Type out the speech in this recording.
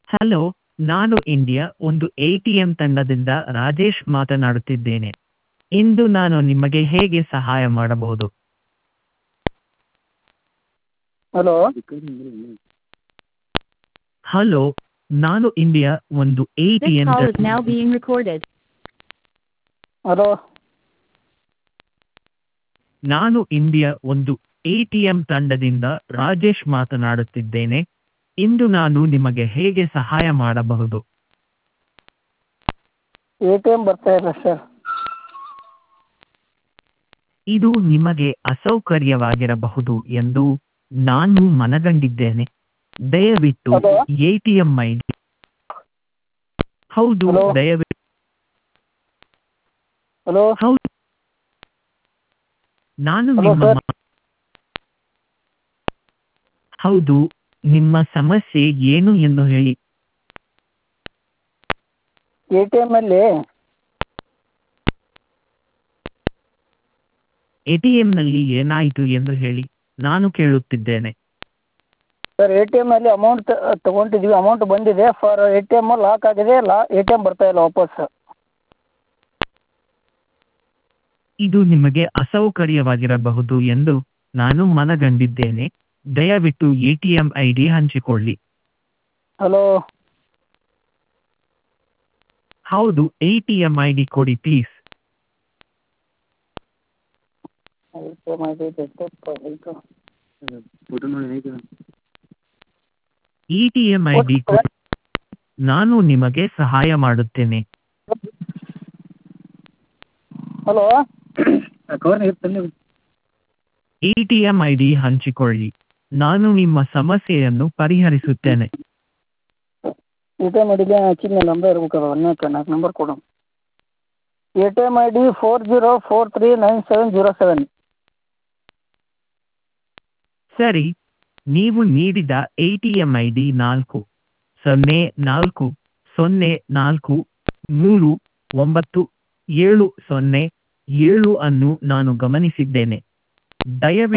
Hello ನಾನು India ಒಂದು A T M ತಂಡದಿಂದ ರಾಜೇಶ್ ಮಾತನಾಡುತ್ತಿದ್ದೇನೆ ಇಂದು ನಾನು ನಿಮಗೆ ಹೇಗೆ ಸಹಾಯ ಮಾಡಬಹುದು ಹಲೋ ಹಲೋ ನಾನು ಇಂಡಿಯಾ ಒಂದು A T This M call is now being recorded. Hello ನಾನು ಇಂಡಿಯಾ ಒಂದು ಎ ಟಿ ಎಂ ತಂಡದಿಂದ ರಾಜೇಶ್ ಮಾತನಾಡುತ್ತಿದ್ದೇನೆ ಇಂದು ನಾನು ನಿಮಗೆ ಹೇಗೆ ಸಹಾಯ ಮಾಡಬಹುದು ಎ ಟಿ ಎಮ್ ಬರ್ತಾ ಇಲ್ಲ ಸರ್ ಇದು ನಿಮಗೆ ಅಸೌಕರ್ಯವಾಗಿರಬಹುದು ಎಂದು ನಾನು ಮನಗಂಡಿದ್ದೇನೆ ದಯವಿಟ್ಟು hello? A T M I D ಹೌದು ಹಲೋ? ದಯವಿಟ್ಟು ಹಲೋ ಹೌದು ನಾನು ಹಲೋ, ನಿಮ್ಮ ಸರ್. ಮ- ಹೌದು ನಿಮ್ಮ ಸಮಸ್ಯೆ ಏನು ಎಂದು ಹೇಳಿ ಎ ಟಿ ಎಮ್ ಅಲ್ಲಿ ಎ ಟಿ ಎಂನಲ್ಲಿ ಏನಾಯಿತು ಎಂದು ಹೇಳಿ ನಾನು ಕೇಳುತ್ತಿದ್ದೇನೆ ಸರ್ ಎ ಟಿ ಎಮ್ ಅಲ್ಲಿ ಅಮೌಂಟ್ ತಗೊಂಡಿದ್ವಿ ಅಮೌಂಟ್ ಬಂದಿದೆ for A T M lock ಆಗಿದೆ ಲಾ ಎ ಟಿ ಎಮ್ ಬರ್ತಾ ಇಲ್ಲ ವಾಪಸ್ ಇದು ನಿಮಗೆ ಅಸೌಕರ್ಯವಾಗಿರಬಹುದು ಎಂದು ನಾನು ಮನಗಂಡಿದ್ದೇನೆ ದಯವಿಟ್ಟು A T M I D ಹಂಚಿಕೊಳ್ಳಿ ಹಲೋ ಹೌದು A T M I D ಕೊಡಿ please A T M I D E T M I D ಕೊಡಿ ನಾನು ನಿಮಗೆ ಸಹಾಯ ಮಾಡುತ್ತೇನೆ hello A T M I D ಹಂಚಿಕೊಳ್ಳಿ ನಾನು ನಿಮ್ಮ ಸಮಸ್ಯೆಯನ್ನು ಪರಿಹರಿಸುತ್ತೇನೆ ಎ ಟಿ ಎಮ್ ಐ ಡಿಗೆ ಹಚ್ಚಿದ ನಂಬರ್ ಇರ್ಬೇಕಲ್ಲ ಒಂದೇ ನಾಲ್ಕು ನಂಬರ್ ಕೊಡು A T M I D four zero four three nine seven zero seven ಸರಿ ನೀವು ನೀಡಿದ A T M I D ನಾಲ್ಕು ಸೊನ್ನೆ ನಾಲ್ಕು ಸೊನ್ನೆ ನಾಲ್ಕು ಮೂರು ಒಂಬತ್ತು ಏಳು ಸೊನ್ನೆ ಏಳು ಅನ್ನು ನಾನು ಗಮನಿಸಿದ್ದೇನೆ ದಯವಿಟ್ಟು